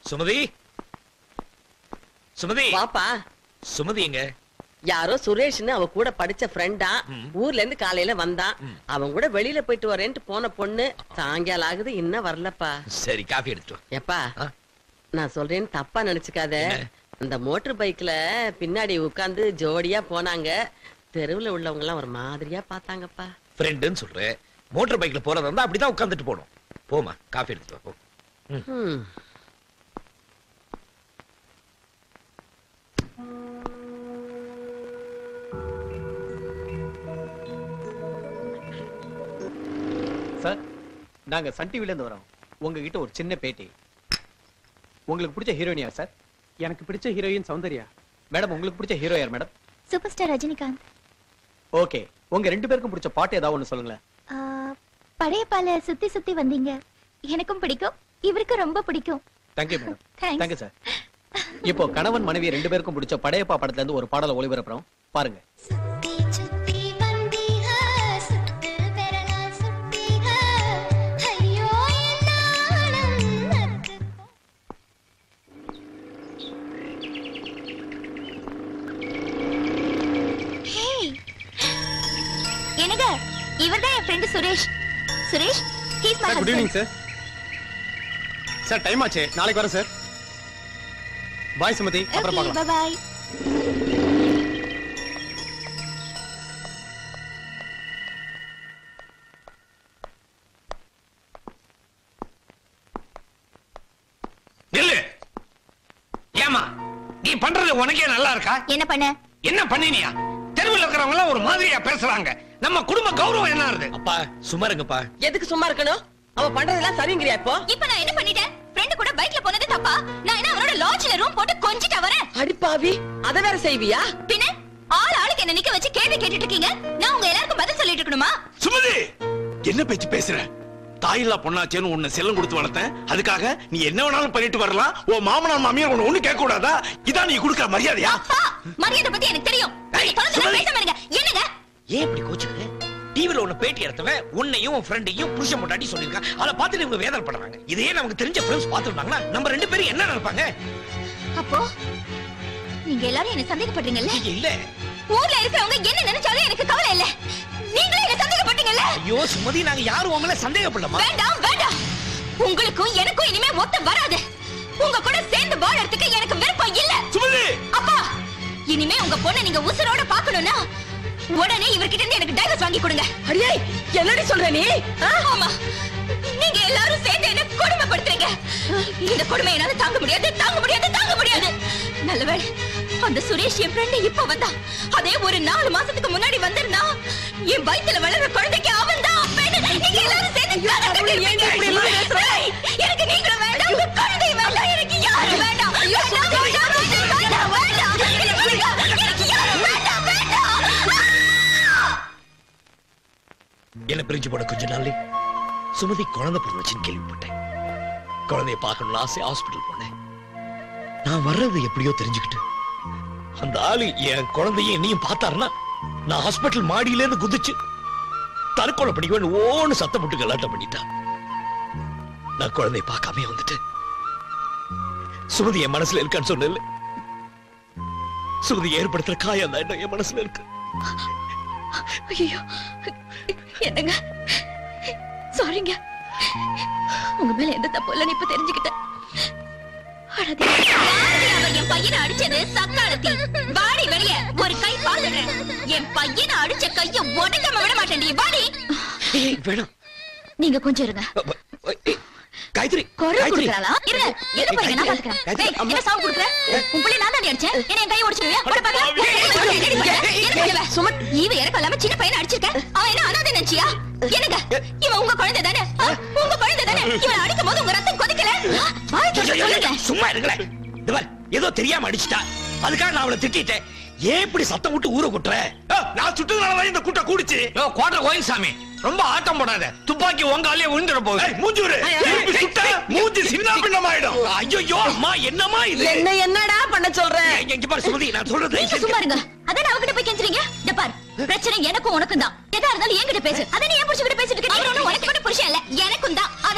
சுமதி சுமதி வாப்பா சுமதி எங்க யாரோ சுரேஷ்னு அவ கூட படிச்ச ஃப்ரெண்டா ம். ஊர்ல இருந்து காலையில வந்தான் ம். அவன் கூட வெளியில போயிட்டு வரேன்ட்டு போன பொண்ணு சாயங்காலம் ஆகுது இன்னும் வரலப்பா சரி காஃபி எடுத்துட்டு வா. எப்பா ஆ? நான் சொல்றேன்னு தப்பா நினைச்சுக்காத என்ன? அந்த மோட்டர் பைக்ல பின்னாடி உட்கார்ந்து ஜோடியா போனாங்க தெருவுல உள்ளவங்க எல்லாம் ஒரு மாதிரியா பார்த்தாங்கப்பா ஃப்ரெண்டுன்னு சொல்றேன் மோட்டார் பைக்ல போறதா இருந்தா அப்படிதான் உட்கார்ந்துட்டு போகணும் போமா காஃபி எடுத்துட்டு வா போ ம். சார் நாங்க சன் டிவில இருந்து வரோம் உங்ககிட்ட ஒரு சின்ன பேட்டி உங்களுக்கு பிடிச்ச ஹீரோயின் யார் சார் எனக்கு பிடிச்ச ஹீரோயின் சௌந்தர்யா மேடம் உங்களுக்கு பிடிச்ச ஹீரோ யார் madam superstar Rajinikanth okay உங்க ரெண்டு பேருக்கும் பிடிச்ச பாட்டு ஏதாவது ஒன்று சொல்லுங்களேன் ஆ, பழைய பால சுத்தி சுத்தி வந்தீங்க எனக்கும் பிடிக்கும் இவருக்கும் ரொம்ப பிடிக்கும் thank you madam Thanks. Thank you sir இப்போ கணவன் மனைவி ரெண்டு பேருக்கும் பிடிச்ச படையப்பா படத்துல இருந்து ஒரு பாடலை ஒளிபரப்புறோம் பாருங்க சுத்தி சுத்தி வந்தீங்க சுத்து விரலா சுத்தீங்க ஐயோ என்னாலும் நக்கு ஹேய் என்னங்க இவர்தான் என் friend Suresh Suresh he's my sir good evening sir sir time ஆச்சு நாளைக்கு வரேன் சார் பாய் சுமதி அப்புறம் ஓகே பார்க்கலாம் பை பை நில்லு ஏமா நீ பண்றது உனக்கே நல்லா இருக்கா என்ன பண்ண என்ன பண்ணினியா தெருவில் இருக்கிறவங்க எல்லாம் ஒரு மாதிரியா பேசுறாங்க நம்ம குடும்ப கௌரவம் என்ன ஆகுது அப்பா சும்மா இருங்கப்பா எதுக்கு சும்மா இருக்கணும் அவ பண்றதெல்லாம் சரிங்கிறியா இப்போ இப்ப நான் என்ன பண்ணிட்டேன் ஃப்ரெண்ட் கூட பைக்ல போனது தப்பா நான் என்ன அவனோட லாட்ஜ்ல ரூம் போட்டு கொஞ்சிட்டு வரேன் அடிப்பாவி அத வேற செய்வியா பின்ன ஆள் ஆளுக்கு என்ன நிக்க வச்சு கேள்வி கேட்டுட்டு இருக்கீங்க நான் உங்க எல்லாருக்கும் பதில் சொல்லிட்டு இருக்கணுமா சுமதி என்ன பேச்சு பேசுற தாயில்லா பொண்ணாச்சேன்னு உன்னை செல்லம் கொடுத்து வளர்த்தேன் அதுக்காக நீ என்ன வேணாலும் பண்ணிட்டு வரலாம் உன் மாமனார் மாமியார் உன்னை ஒண்ணு கேட்க கூடாதா இதான் நீ கொடுக்கிற மரியாதையா அப்பா மரியாதை பத்தி எனக்கு தெரியும் நீங்க தொடர்ந்து சுமதி. பேசாம இருங்க என்னங்க ஏன் இப்படி கோச்சுக்கு டிவில உன்னை பேட்டி எடுத்தவன் உன்னையும் உன் ஃப்ரெண்டையும் புருஷன் முட்டாட்டி சொல்லியிருக்கான் அதை பார்த்துட்டு இவங்க வேதனை பண்றாங்க இதே நமக்கு தெரிஞ்ச ஃப்ரெண்ட்ஸ் பார்த்துருந்தாங்கன்னா நம்ம ரெண்டு பேரும் என்ன நினைப்பாங்க அப்போ நீங்க எல்லாரும் என்ன சந்தேகப்படுறீங்கல்ல நீங்க இல்ல ஊர்ல இருக்கிறவங்க என்ன நினைச்சாலும் எனக்கு கவலை இல்ல நீங்களும் என்ன சந்தேகப்பட்டீங்கல்ல ஐயோ சுமதி நாங்க யாரும் உங்களை சந்தேகப்படலாமா வேண்டாம் வேண்டாம் உங்களுக்கும் எனக்கும் இனிமே ஒத்து வராது உங்க கூட சேர்ந்து வாழறதுக்கு எனக்கு விருப்பம் இல்ல சுமதி அப்பா இனிமே உங்க பொண்ணை நீங்க உசுரோட பாக்கணும்னா உடனே இவர்கிட்ட இருந்து எனக்கு டைவர்ஸ் வாங்கி கொடுங்க அடியே என்னடி சொல்ற நீ ஆ? ஆமா நீங்க எல்லாரும் சேர்ந்து என்ன கொடுமைப்படுத்துறீங்க இந்த கொடுமை என்னால தாங்க முடியாது தாங்க முடியாது தாங்க முடியாது நல்லவேளை அந்த சுரேஷ் என் ஃப்ரெண்ட் இப்ப வந்தா அதே ஒரு நாலு மாசத்துக்கு முன்னாடி வந்திருந்தா என் வயித்துல வளர்ற குழந்தைக்கு அவன் தான் அப்பேன்னு நீங்க எல்லாரும் சேர்ந்து கதை கட்டிருப்பீங்க. ஏய், எனக்கு நீங்களும் வேண்டாம் உங்க குழந்தை வேண்டாம் எனக்கு யாரும் வேண்டாம் வேண்டாம், வேண்டாம், வேண்டாம், வேண்டாம், வேண்டாம். எனக்கு வேண்டாம், எனக்கு யாரும் வேண்டாம் வேண்டாம் என்ன பிரிஞ்சு போன கொஞ்ச நாள்ல சுமதி குழந்தை பிறந்துச்சுன்னு கேள்விப்பட்டேன் குழந்தைய பார்க்கணும்னு ஆசை ஹாஸ்பிட்டல் போனேன் நான் வர்றது எப்படியோ தெரிஞ்சுக்கிட்டு அந்த ஆளு என் குழந்தைய என்னையும் பார்த்தாருன்னா நான் ஹாஸ்பிட்டல் மாடியில இருந்து குதிச்சு தற்கொலை பண்ணிக்குவேன் ஓன்னு சத்தம் போட்டு கலாட்டம் பண்ணிட்டான் நான் குழந்தைய பார்க்காம வந்துட்டு சுமதி என் மனசுல இருக்கான்னு சொன்னேன்ல சுமதி ஏற்படுத்துற காயம் தான் இன்னும் என் மனசுல இருக்கு ஐயோ என்னங்க சாரிங்க உங்க மேல எந்த தப்பு இல்லைன்னு இப்ப தெரிஞ்சுக்கிட்டேன் அழாதீங்க. யாரடி அவ என் பையனை அடிச்சது சக்காலத்தி வாடி வெளிய ஒரு கை பாத்துறேன் என் பையனை அடிச்ச கைய உடைக்காம விட மாட்டேன் நீ வாடி ஏய், வேணாம் நீங்க கொஞ்சம் இருங்க அ, அ, ஏய், காயத்ரி குரல் காயத்ரி கொடுக்கறாளா இரு எது போறீங்க நான் பாத்துக்கறேன் காயத்ரி, ஏய், அம்மா. என்ன சாவு கொடுக்கற உன் புள்ளி நான் தான் அடிச்சேன் என்ன என் கையை உடைச்சிடுவியா போட பாக்கலாம் சுமத் ஈவ இறக்கம் இல்லாம சின்ன பையனை அடிச்சிருக்க அவன் என்ன அனாதை நினைச்சியா என்னங்க இவன் உங்க குழந்தை தானே ஆ, உங்க குழந்தை தானே இவன் அடிக்கும் போது உங்க ரத்தம் கொதிக்கல வாய் ஐயோ, ஐயோ, சொல்லுங்க ஐயோ, சும்மா இருங்களேன் இந்த பார், ஏதோ தெரியாம அடிச்சிட்டா அதுக்காக நான் அவளை திட்டிட்டேன் ஏன் இப்படி சத்தம் விட்டு ஊற குட்டுற ஆ, நான் சுட்டதுனாலதான் இந்த கூட்டம் கூடிச்சு யோ கோட்டை கோயில் சாமி ரொம்ப ஆட்டம் போடாத துப்பாக்கி உங்க ஆளே விழுந்துட போகுது ஏய், மூஞ்சூரு திருப்பி சுட்ட மூஞ்சி சின்ன பின்னமாயிடும் ஐயோ அம்மா என்னம்மா இது என்ன என்னடா பண்ண சொல்ற இங்க- இங்க பாரு சுமதி நான் சொல்றது நீங்க சும்மா இருங்க அதான் அவகிட்ட போய் கெஞ்சுறீங்க இந்த பார் பிரச்சனை எனக்கும் உனக்கும் தான் எதா இருந்தாலும் என்கிட்ட பேசு அத நீ ஏன் புடிச்சுக்கிட்டு பேசிட்டு இருக்க அவர் ஒண்ணும் உனக்கு மட்டும் புருஷன் இல்ல எனக்கும் தான் அத நீ தெரிஞ்சுக்க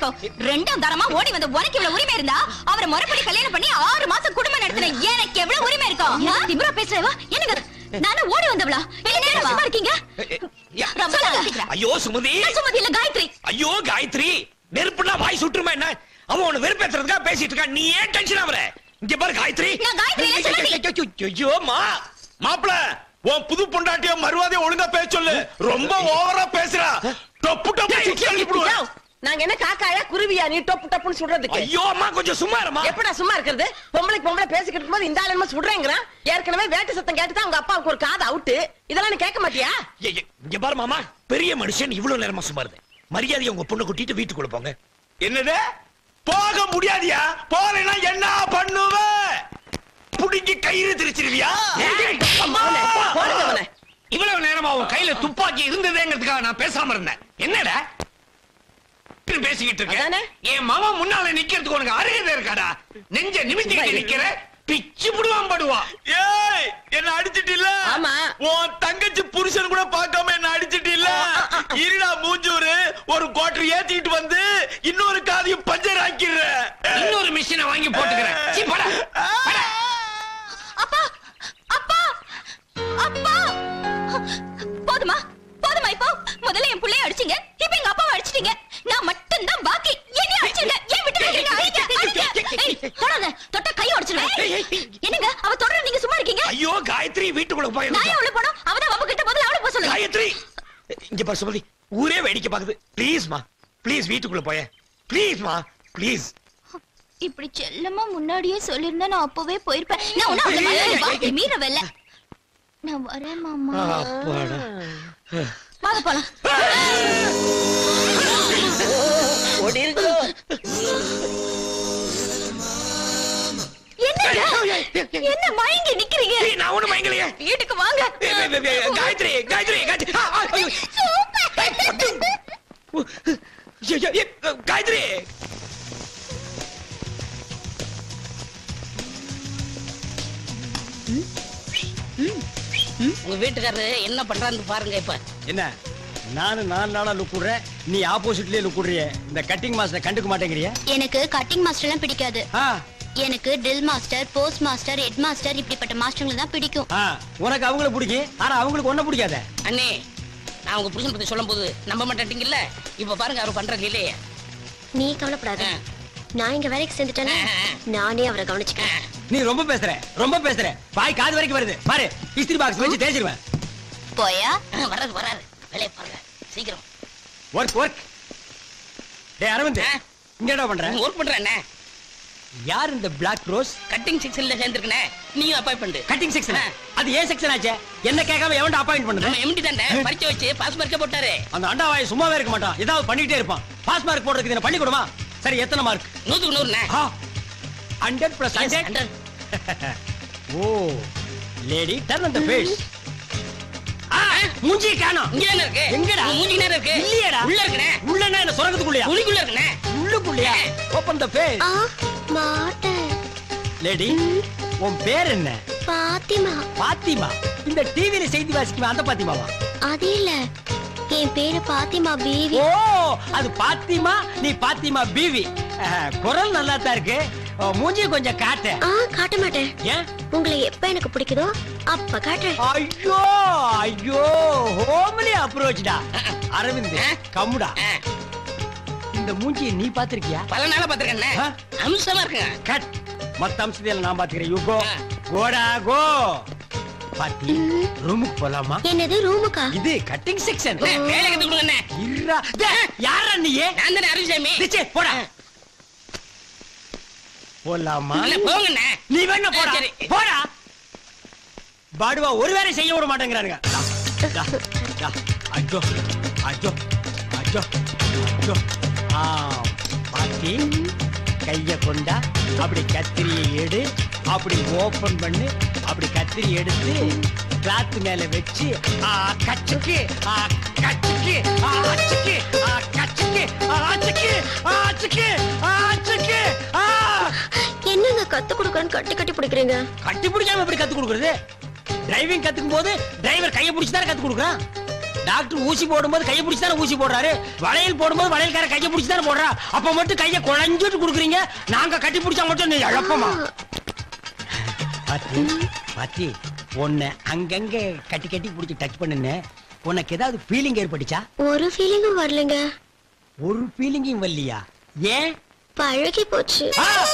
தெரிஞ்சுக்கோ ரெண்டாம் தரமா ஓடி வந்த உனக்கு இவ்வளவு உரிமை இருந்தா அவரை முறைப்படி கல்யாணம் பண்ணி ஆறு மாசம் குடும்பம் நடத்தின எனக்கு எவ்வளவு உரிமை இருக்கும் திமிரா பேசுறவா என்னங்க நானும் ஓடி வந்தவளா என்ன சும்மா இருக்கீங்க ரொம்ப யோசிக்கிறேன். ஐயோ சுமதி நான் சுமதி இல்ல காயத்ரி ஐயோ காயத்ரி நெருப்புனா வாய் சுட்டுருமா என்ன அவன் உன்னை வெறுப்பேத்துறதுக்காக பேசிட்டு இருக்கான் நீ ஏன் டென்ஷன் ஆவற இங்க பாரு காயத்ரி நான் காயத்ரி இல்ல, சுமதி. ஐயோ மா மாப்பிள உன் புது பொண்டாட்டிய மறுவாதைய ஒழுங்கா பேச சொல்லு ரொம்ப ஓவரா பேசுறா டொப்பு டொப்பு சுத்தி அனுப்பிடுவேன். யோவ், நாங்க என்ன காக்காயா குருவியா நீ டொப்பு டப்புன்னு சுடுறதுக்கு ஐயோ அம்மா கொஞ்சம் சும்மா இருமா எப்படா சும்மா இருக்கிறது பொம்பளைக்கு பொம்பளை பேசிக்கிட்டு இருக்கும்போது இந்த ஆள் என்னமோ சுடுறேங்கிறான் ஏற்கனவே வேட்டு சத்தம் கேட்டுதான் உங்க அப்பாவுக்கு ஒரு காது அவுட்டு இதெல்லாம் நீ கேட்க மாட்டியா ஏய், ஏய், இங்க பாரு மாமா பெரிய மனுஷன் இவ்வளவு நேரமா சும்மா இருந்தேன் மரியாதையை உங்க பொண்ணு கூட்டிட்டு வீட்டுக்குள்ள போங்க என்னது போக முடியாதியா போறேன்னா என்ன பண்ணுவ புடிங்கி கயிறு திரிச்சிருவியா அவனை, போடுங்க அவனை. இவ்வளவு நேரமா உன் கையில துப்பாக்கி இருந்ததேங்கிறதுக்காக நான் பேசாம இருந்தேன் என்னடா இப்படி பேசிக்கிட்டு அதானே? இருக்க என் மாமா முன்னால நிக்கிறதுக்கு உனக்கு அருகதை இருக்காடா நெஞ்ச நிமித்திக்கிட்டு நிக்கிற பிச்சு புடுவான் படுவா ஏய் என்ன அடிச்சிட்டில்ல ஆமா. உன் தங்கச்சி புருஷன் கூட பார்க்காம என்ன அடிச்சிட்டில்ல இருடா மூஞ்சூரு ஒரு கோட்டர் ஏத்திட்டு வந்து இன்னொரு காதையும் பஞ்சர் ஆக்கிடுற இன்னொரு மிஷினை வாங்கி போட்டுக்கிறேன் சீ, போடா, போடா. அப்பா அப்பா அப்பா போதுமா போதுமா இப்போ முதல்ல என் புள்ளைய அடிச்சீங்க இப்ப எங்க அப்பாவை அடிச்சிட்டீங்க நான் மட்டும் தான் பாக்கி என்ன அடிச்சிருங்க ஏன் விட்டு வைக்கிறீங்க? அடிங்க, அடிங்க. ஏய், தொடாத தொட்டா கை உடைச்சிருவேன் என்னங்க அவ தொடர நீங்க சும்மா இருக்கீங்க ஐயோ காயத்ரி வீட்டுக்குள்ள போய் நான் எவ்வளவு போனோம் அவதான் அவ கிட்ட முதல்ல அவளுக்கு போக சொல்லுங்க காயத்ரி இங்க பாரு சுமதி ஊரே வேடிக்கை பாக்குது ப்ளீஸ் மா ப்ளீஸ் வீட்டுக்குள்ள போய ப்ளீஸ் மா ப்ளீஸ் இப்படி செல்லமா முன்னாடியே சொல்லிருந்தா நான் அப்பவே போயிருப்பேன் நான் ஒண்ணும் அந்த மாதிரி வார்த்தை மீறவில்ல நான் வரேன் மாமா அப்பாடா வாங்க போலாம் ஓடிருங்க என்னங்க என்ன மயங்கி நிக்கிறீங்க ஏய், நான் ஒண்ணு மயங்கலையே வீட்டுக்கு வாங்க ஏய், ஏய், ஏய், ஏய், காயத்ரி காயத்ரி காயத்ரி ஆ, ஆ, ஐயோ. ஏய், பட்டு. உ, ஏய், ஏய், ஏய், காயத்ரி உங்க வீட்டுக்காரரு என்ன பண்றான்னு பாருங்க இப்ப என்ன நானும் நாலு நாளா லுக் விடுறேன் நீ ஆப்போசிட்லயே லுக் விடுறிய இந்த கட்டிங் மாஸ்டர் கண்டுக்க மாட்டேங்கிறிய எனக்கு கட்டிங் மாஸ்டர்லாம் பிடிக்காது ஆ எனக்கு drill master post master head master இப்படிப்பட்ட மாஸ்டர்களை தான் பிடிக்கும் ஆ உனக்கு அவங்கள பிடிக்கும் ஆனா அவங்களுக்கு ஒன்ன பிடிக்காத அண்ணே நான் உங்க புருஷன் பத்தி சொல்லும் போது நம்ப மாட்டேட்டீங்கல்ல இப்ப பாருங்க அவர் பண்றது இல்லையே நீ கவலைப்படாத ஆ. நான் இங்க வேலைக்கு சேர்ந்துட்டேனே ஆ, ஆ. நானே அவரை கவனிச்சுக்கிறேன் நீ ரொம்ப பேசுற ரொம்ப பேசுற வாய் காது வரைக்கும் வருது பாரு இஸ்திரி பாக்ஸ் வச்சு தேய்ச்சிருவேன் போயா ஆ, வராது வராது வேலையை பாருங்க சீக்கிரம் ஒர்க் ஒர்க் டேய் அரவிந்த் ஆ? இங்க என்ன பண்ற ஒர்க் பண்றேன் என்ன யார் இந்த பிளாக் ரோஸ் கட்டிங் செக்ஷன்ல சேர்ந்துருக்கனே நீங்க அப்பாயின்மெண்ட் கட்டிங் செக்ஷன் ஆ. அது ஏன் செக்ஷன் ஆச்சே என்ன கேட்காம எவன்டா அப்பாயிண்ட் பண்ணுது நம்ம எம்டி தானே பரிச்சை வச்சு பாஸ் மார்க்கே போட்டாரு அந்த அண்டாவாய் சும்மாவே இருக்க மாட்டான் ஏதாவது பண்ணிட்டே இருப்பான் பாஸ் மார்க் போடுறதுக்கு இதை பண்ணி கொடுமா சரி எத்தனை மார்க் நூத்துக்கு நூறுண்ணே ஹண்ட்ரட் பிளஸ் Yes, ஹண்ட்ரட் 100. ஓ லேடி டர்ன் அந்த ஃபேஸ் மூஞ்சி காணோம் இங்க தானே இருக்கு எங்கடா உங்க மூஞ்சி நேரம் இருக்கு இல்லையேடா உள்ள இருக்குனே உள்ளன்னா என்ன சொரங்கத்துக்குள்ளயா உளிக்குள்ள இருக்குனே உள்ளுக்குள்ளயா ஓபன் த ஃபேஸ் மாட்டேன் லேடி உன் பேர் என்ன பாத்திமா பாத்திமா இந்த டிவில செய்தி வாசிக்குமா அந்த பாத்திமாவா அது இல்ல என் பேரு பாத்திமா பீவி ஓ அது பாத்திமா நீ பாத்திமா பீவி அஹ், குரல் நல்லா தான் இருக்கு அஹ், மூஞ்சி கொஞ்சம் காட்டு ஆ காட்ட மாட்டேன் ஏன் உங்களை எப்ப எனக்கு பிடிக்குதோ அப்ப காட்டுறேன் ஐயோ ஐயோ ஹோம்லி அப்ரோச்டா அரவிந்த் கம்முடா ஆ, இந்த மூஞ்சியை நீ பாத்திருக்கியா பல நாளா பாத்துருக்கேன் ஆ? அம்சமா இருக்குங்க கட் மத்த அம்சத்தையில நான் பாத்துக்கிறேன் யூ கோ ஆ. கோடா கோ பாத்தி ரூமுக்கு போலாமா என்னது ரூமுக்கா இது கட்டிங் செக்ஷன் அண்ணே, வேலை கத்து கொடுங்க இருடா டேய், யாரா நீ நான் தானே அருள்சாமி நிச்சே போடா போலாமா இல்ல போங்கண்ணே நீ வேணா போடா ஆ, சரி. போடா பாடுவா ஒரு வேலை செய்ய விட மாட்டேங்கிறானுங்க டா, டா, டா. ஐயோ ஐயோ ஐயோ ஐயோ ஆ பாத்தி கைய கொண்டா அப்படி கத்திரியை எடு அப்படி ஓபன் பண்ணு அப்படி கத்திரி எடுத்து கிளாத் மேல வச்சு ஆ கச்சுக்கு ஆ கச்சுக்கு ஆ அச்சுக்கு ஆ கச்சுக்கு ஆ அச்சுக்கு ஆ அச்சுக்கு ஆ அச்சுக்கு ஆ என்னங்க கத்து கொடுக்கறேன்னு கட்டி கட்டி பிடிக்கிறீங்க கட்டி பிடிக்காம எப்படி கத்து கொடுக்கறது டிரைவிங் கத்துக்கும் போது டிரைவர் கையை பிடிச்சு தானே கத்து கொடுக்குறான் டாக்டர் ஊசி போடும்போது கையை பிடிச்சி தானே ஊசி போடுறாரு வளையல் போடும்போது வளையல்கார கையை பிடிச்சி தானே போடுறா அப்ப மட்டும் கையை குழஞ்சிட்டு கொடுக்குறீங்க நாங்க கட்டி பிடிச்சா மட்டும் நீ இழப்பமா பாத்தி பாத்தி உன்னை அங்கங்க கட்டி கட்டி பிடிச்சி டச் பண்ணுன்னு உனக்கு ஏதாவது ஃபீலிங் ஏற்பட்டுச்சா ஒரு ஃபீலிங்கும் வரலங்க ஒரு ஃபீலிங்கும் வரலையா ஏன் பழகி போச்சு ஆ!